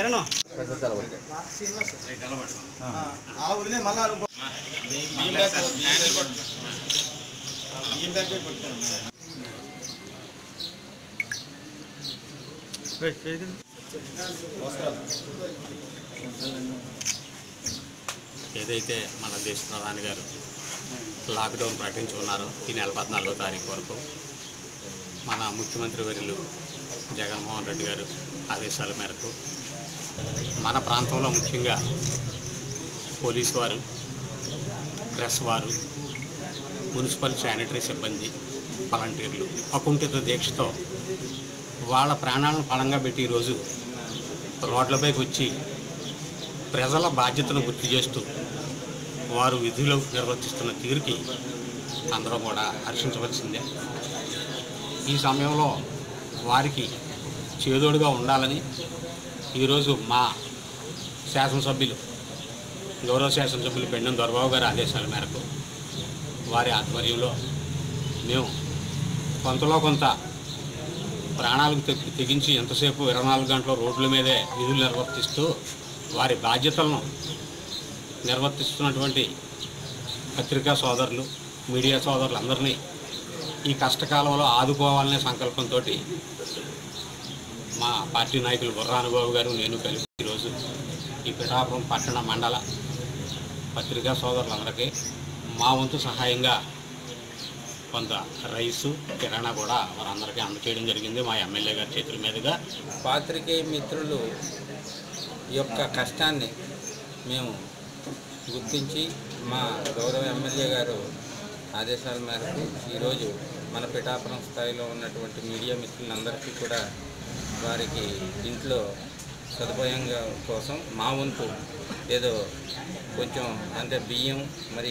కిరణ్ ఏదైతే మన దేశ ప్రధాని గారు లాక్డౌన్ ప్రకటించి ఉన్నారో ఈ నెల పద్నాలుగో తారీఖు వరకు మన ముఖ్యమంత్రి వర్యులు జగన్మోహన్ రెడ్డి గారు ఆదేశాల మేరకు మన ప్రాంతంలో ముఖ్యంగా పోలీసు వారు ప్రెస్ వారు మున్సిపల్ శానిటరీ సిబ్బంది వాలంటీర్లు అకుంఠిత దీక్షతో వాళ్ళ ప్రాణాలను పణంగా పెట్టి ఈరోజు రోడ్లపైకి వచ్చి ప్రజల బాధ్యతను గుర్తు చేస్తూ వారు విధులు నిర్వర్తిస్తున్న తీరుకి అందరూ కూడా హర్షించవలసిందే ఈ సమయంలో వారికి చేదోడుగా ఉండాలని ఈరోజు మా శాసనసభ్యులు గౌరవ శాసనసభ్యులు పెండం దొరబాబు గారి ఆదేశాల మేరకు వారి ఆధ్వర్యంలో మేము కొంతలో కొంత ప్రాణాలకు తె- తెగించి ఎంతసేపు ఇరవై నాలుగు గంటల రోడ్ల మీదే విధులు నిర్వర్తిస్తూ వారి బాధ్యతలను నిర్వర్తిస్తున్నటువంటి పత్రికా సోదరులు మీడియా సోదరులు అందరినీ ఈ కష్టకాలంలో ఆదుకోవాలనే సంకల్పంతో మా పార్టీ నాయకులు బుర్రానుబాబు గారు నేను కలిసి ఈరోజు ఈ పిఠాపురం పట్టణ మండల పత్రికా సోదరులందరికీ మా వంతు సహాయంగా కొంత రైసు కిరాణా కూడా వారందరికీ అందచేయడం జరిగింది మా ఎమ్మెల్యే గారి చేతుల మీదుగా పాత్రికేయ మిత్రులు యొక్క కష్టాన్ని మేము గుర్తించి మా గౌరవ ఎమ్మెల్యే గారు ఆదేశాల మేరకు ఈరోజు మన పిఠాపురం స్థాయిలో ఉన్నటువంటి మీడియా మిత్రులందరికీ కూడా వారికి ఇంట్లో సదుపాయంగా కోసం మా వంతు ఏదో కొంచెం అంటే బియ్యం మరి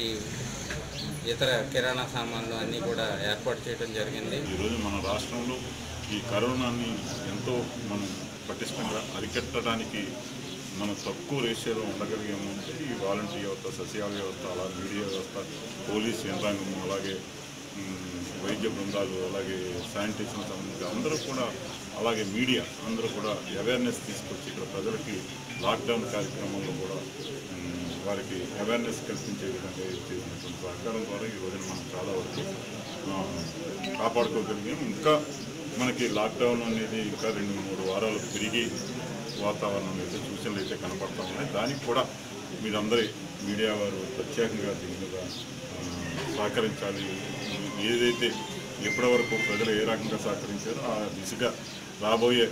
ఇతర కిరాణా సామాన్లు అన్నీ కూడా ఏర్పాటు చేయడం జరిగింది ఈరోజు మన రాష్ట్రంలో ఈ కరోనాని ఎంతో మనం పటిష్టంగా అరికట్టడానికి మనం తక్కువ రేషియోలో ఉండగలిగాము అంటే ఈ వాలంటీర్ వ్యవస్థ సచివాలయ వ్యవస్థ అలాగే మీడియా వ్యవస్థ పోలీస్ యంత్రాంగం అలాగే మ్, వైద్య బృందాలు అలాగే శానిటేషన్ సంబంధించి అందరూ కూడా అలాగే మీడియా అందరూ కూడా అవేర్నెస్ తీసుకొచ్చి ఇక్కడ ప్రజలకి లాక్డౌన్ కార్యక్రమంలో కూడా మ్, వారికి అవేర్నెస్ కల్పించే విధంగా చేసినటువంటి సహకారం ద్వారా ఈ రోజున మనం చాలా వరకు ఆ, కాపాడుకోగలిగాం ఇంకా మనకి లాక్డౌన్ అనేది ఇంకా రెండు మూడు వారాలు పెరిగి వాతావరణం అయితే సూచనలు అయితే కనపడతా ఉన్నాయి దానికి కూడా మీరందరి మీడియా వారు ప్రత్యేకంగా దీని మీద ఆ, సహకరించాలి ఏదైతే ఇప్పటి వరకు ప్రజలు ఏ రకంగా సహకరించారో ఆ దిశగా రాబోయే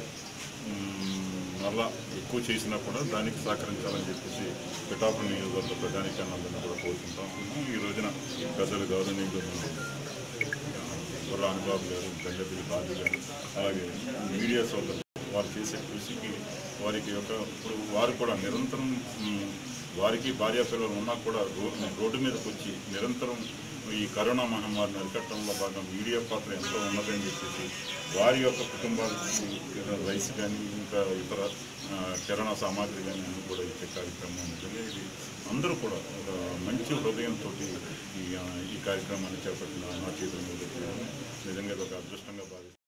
మ్, మరలా ఎక్కువ చేసినా కూడా దానికి సహకరించాలని చెప్పేసి పిఠాపురం నియోజకవర్గ ప్రజానికాన్ని అందరినీ కూడా కోరుకుంటా ఉన్నాం ఈ రోజున ప్రజలు గౌరవనీయులు మన బుర్రా అనుబాబు గారు గండపిల్లి బాబు గారు అలాగే మీడియా సోదరులు వారు చేసే కృషికి వారికి యొక్క ఇప్పుడు వారు కూడా నిరంతరం మ్, వారికి భార్యా పిల్లలు ఉన్నా కూడా రో- రోడ్డు మీదకి వచ్చి నిరంతరం ఈ కరోనా మహమ్మారిని అరికట్టడంలో భాగంగా మీడియా పాత్ర ఎంతో ఉన్నదని చెప్పేసి వారి యొక్క కుటుంబాలకు రైస్ కానీ ఇంకా ఇతర ఆ, కిరాణా సామాగ్రి కానీ అన్ని కూడా ఇచ్చే కార్యక్రమం నిజంగా ఇది అందరూ కూడా ఒక మంచి హృదయంతో ఈ ఆ, ఈ కార్యక్రమాన్ని చేపట్టిన నా చేతుల మీద నిజంగా ఇది ఒక అదృష్టంగా భావిస్తున్నాను